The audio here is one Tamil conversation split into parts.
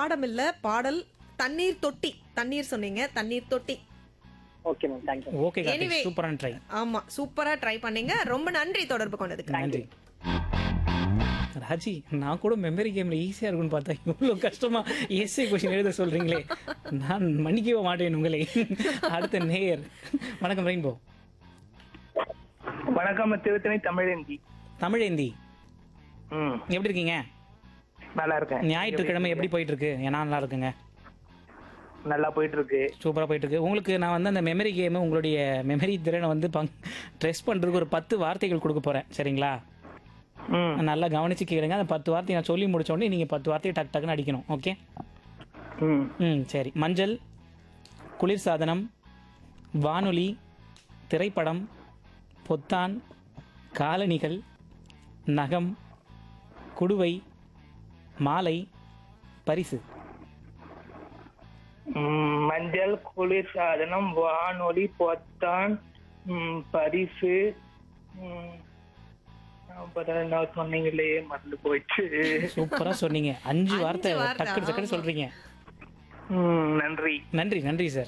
பாடம் இல்ல பாடல் தண்ணீர் தொட்டி தண்ணீர் சொன்னீங்க தண்ணீர் தொட்டி okay ma'am thank you okay Anyway. Karthik சூப்பரான ட்ரை ஆமா சூப்பரா ட்ரை பண்ணீங்க ரொம்ப நன்றி தொடர்பு கொண்டதுக்கு நன்றி ராஜி நான் கூட மெமரி கேம்ல ஈஸியா இருக்கும்னு பார்த்தா இவ்வளவு கஷ்டமா எஸ்ஏ கொஸ்டின் எழுத சொல்றீங்களே நான் மன்னிக்கவே மாட்டேன் உங்களை அடுத்த நேயர் வணக்கம் ரெயின்போ வணக்கம் திருத்தணி தமிழந்தி தமிழேந்தி ம் எப்படி இருக்கீங்க நல்லா இருக்கேன் ஞாயிற்றுக்கிழமை எப்படி போயிட்டு இருக்கு ஏன்னா நல்லா இருக்குங்க நல்லா போயிட்டு இருக்கு சூப்பராக போயிட்டு இருக்கு உங்களுக்கு நான் வந்து அந்த மெமரி கேமு உங்களுடைய மெமரி திறனை வந்து பங் ட்ரெஸ் பண்ணுறதுக்கு ஒரு பத்து வார்த்தைகள் கொடுக்க போகிறேன் சரிங்களா ம் நல்லா கவனிச்சு கேளுங்க அந்த பத்து வார்த்தை நான் சொல்லி முடிச்ச உடனே நீங்கள் பத்து வார்த்தையை டக்கு டக்குன்னு அடிக்கணும் ஓகே ம் ம் சரி மஞ்சள் குளிர்சாதனம் வானொலி திரைப்படம் பொத்தான் காலணிகள் நகம் குடுவை மாலை பரிசு ம், மஞ்சள் குளிர்சாதனம் வானொலி பொத்தான் ம், பரிசு ம், அப்புறம் என்ன சொன்னீங்களே மறந்து போயிடுச்சு சூப்பராக சொன்னீங்க அஞ்சு வார்த்தை வார்த்தை, டக்கு டக்குன்னு ஆமா. சொல்றீங்க ம், நன்றி நன்றி நன்றி சார்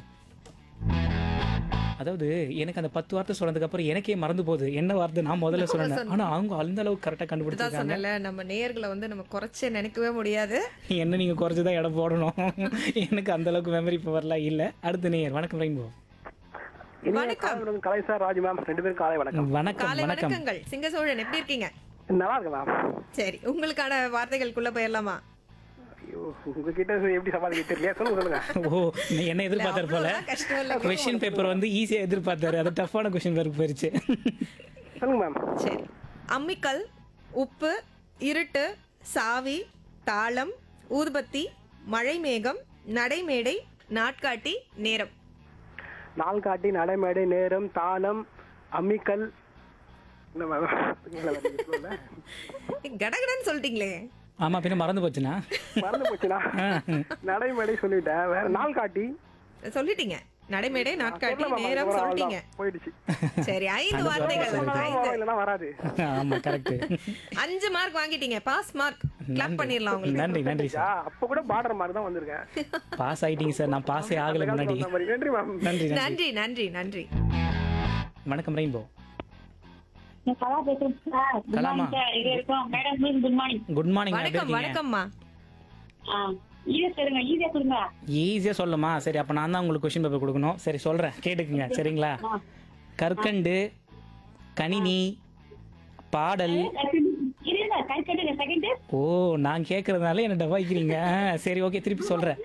அதாவது எனக்கு அந்த பத்து வார்த்தை சொன்னதுக்கு அப்புறம் எனக்கே மறந்து போகுது என்ன வார்த்தை நான் முதல்ல சொன்னேன் ஆனா அவங்க அந்த அளவுக்கு கரெக்டா இதுதான் கண்டுபிடிச்சிருக்காங்க சொன்னல நம்ம நேயர்களை வந்து நம்ம குறைச்சே நினைக்கவே முடியாது என்ன நீங்க குறைச்சுதான் இடம் போடணும் எனக்கு அந்த அளவுக்கு மெமரி பவர்லாம் இல்ல அடுத்த நேயர் வணக்கம் ரெயின்போ வணக்கம் கலை சார் ராஜு மேம் ரெண்டு பேரும் காலை வணக்கம் வணக்கம் காலை வணக்கம் வணக்கங்கள் சிங்க சோழன் எப்படி இருக்கீங்க நல்லா இருக்கு மேம் சரி உங்களுக்கான வார்த்தைகளுக்குள்ள போயிடலாமா ஐயோ உங்ககிட்ட எப்படி சமாளிக்க தெரியல சொல்லுங்க சொல்லுங்க ஓ நீ என்ன எதிர்பார்த்தாரு போல அவ்வளவுதான் கஷ்டம் இல்ல கொஸ்டின் பேப்பர் வந்து ஈஸியா எதிர்பார்த்தாரு அது டஃப்பான கொஸ்டின் பேருக்கு போயிருச்சு சொல்லுங்க மேம் சரி அம்மிக்கல் உப்பு இருட்டு சாவி தாளம் ஊதுபத்தி மழை மேகம் நடைமேடை நாட்காட்டி நேரம் நாள் காட்டி நடைமேடை நேரம் தாளம் அம்மிக்கல் என்ன மேம் இல்ல, வேற எதுவும் சொல்லல. கடகடன்னு சொல்லிட்டீங்களே ஆமா பின்ன மறந்து போச்சுனா மறந்து போச்சுனா நடைமேடை சொல்லிட்டேன் வேற நாள் காட்டி சொல்லிட்டீங்க நடைமேடை நாட்காட்டி தெரியல மேம், நேரம் அதுக்கப்புறம் சொல்லிட்டீங்க அவ்வளவுதான். போயிடுச்சு சரி ஐந்து வார்த்தைகள் வரும், ஐந்து இல்லைன்னா வராது ஆமா கரெக்ட் அஞ்சு மார்க் வாங்கிட்டீங்க பாஸ் மார்க் கிளாப் பண்ணிடலாம் உங்களுக்கு நன்றி நன்றி ஆ, சார் அப்ப கூட பார்டர் மாதிரி தான் வந்திருக்கேன் பாஸ் ஆயிட்டீங்க சார் நான் பாஸே ஆகல முன்னாடி அந்த மாதிரி. நன்றி மேம் நன்றி நன்றி நன்றி நன்றி நன்றி வணக்கம் ரெயின்போ நான் கலா பேசுறேன் சார் குட் கலாமா. மார்னிங் சார் இது வரைக்கும் madam good morning good morning எப்படி வணக்கம் இருக்கீங்க வணக்கம்மா ஆ ஈஸியா சொல்லுங்க ஈஸியா சொல்லுங்க ஈஸியா சொல்லுமா சரி அப்ப நான் தான் உங்களுக்கு கொஸ்டின் பேப்பர் கொடுக்கணும் சரி சொல்றேன் கேட்டுக்குங்க சரிங்களா கற்கண்டு கணினி பாடல் இருங்க கை கட்டுங்க செகண்ட் ஓ நான் கேக்குறதுனால என்ன டவாய்க்கிறீங்க சரி ஓகே திருப்பி சொல்றேன்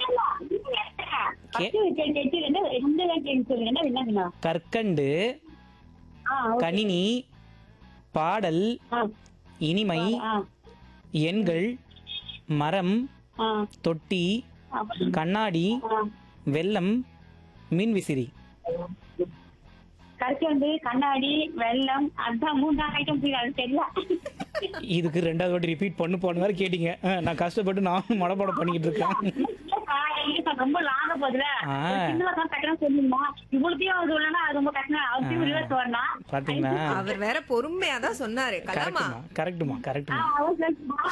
கற்கண்டு கணினி பாடல் இனிமை எண்கள் மரம் தொட்டி கண்ணாடி வெள்ளம் மின்விசிறி கற்கண்டு கண்ணாடி வெள்ளம் அதான் மூணு ஐட்டம் அது தெரியல இதுக்கு ரெண்டாவது வாட்டி ரிப்பீட் பண்ணு போன வேற கேட்டீங்க அஹ், நான் கஷ்டப்பட்டு நான் மடப்பாடம் பண்ணிக்கிட்டு இருக்கேன் ரொம்ப லாங்க போதுல ஆ. கட்டணம் சொல்லுமா இவ்வளோத்தையும் அது இல்லைன்னா அது ரொம்ப கட்டணம் அவசியம் ரிவர்ஸ் வரணும் பாத்தீங்களா அவர் வேற பொறுமையா தான் சொன்னாரு கலாமா கரெக்டுமா கரெக்டுமா கரெக்டுமா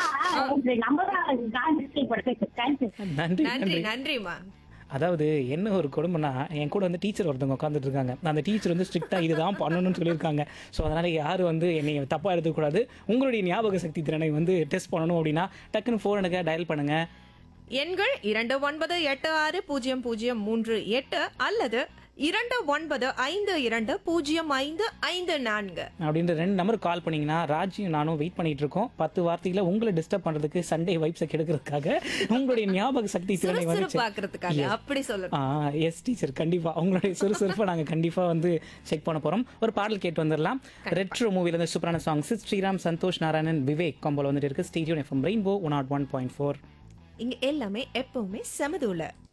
நன்றி நன்றி நன்றி நன்றிமா அதாவது என்ன ஒரு கொடுமைனா என் கூட வந்து டீச்சர் ஒருத்தவங்க உட்காந்துட்டு இருக்காங்க அந்த டீச்சர் வந்து ஸ்ட்ரிக்டா இதுதான் பண்ணணும்னு சொல்லியிருக்காங்க ஸோ அதனால யாரும் வந்து என்னை தப்பா எடுத்துக்கூடாது உங்களுடைய ஞாபக சக்தி திறனை வந்து டெஸ்ட் பண்ணணும் அப்படின்னா டக்குன்னு ஃபோன் எடுக்க டயல் பண்ணுங்க எண்கள் இரண்டு ஒன்பது எட்டு ஆறு பூஜ்ஜியம் பூஜ்ஜியம் மூன்று எட்டு அல்லது இரண்டு ஒன்பது ஐந்து இரண்டு பூஜ்ஜியம் ஐந்து ஐந்து நான்கு அப்படின்ற ரெண்டு நம்பர் கால் பண்ணீங்கன்னா ராஜியும் நானும் வெயிட் பண்ணிட்டு இருக்கோம் பத்து வார்த்தைகளை உங்களை டிஸ்டர்ப் பண்றதுக்கு சண்டே வைப்ஸை கெடுக்கிறதுக்காக உங்களுடைய ஞாபக சக்தி திறனை வந்து check- சுறுசுறுப்பாக்குறதுக்காக அப்படி சொல்லணும் ஆ எஸ் டீச்சர் கண்டிப்பா உங்களுடைய சுறுசுறுப்பை நாங்க கண்டிப்பா வந்து செக் பண்ண போறோம் ஒரு பாடல் கேட்டு வந்துடலாம் ரெட்ரோ மூவில இருந்து சூப்பரான சாங்ஸ் ஸ்ரீராம் சந்தோஷ் நாராயணன் விவேக் கம்போல வந்துட்டு இருக்கு studio FM rainbow one nought one point four இங்க எல்லாமே எப்பவுமே செமதுல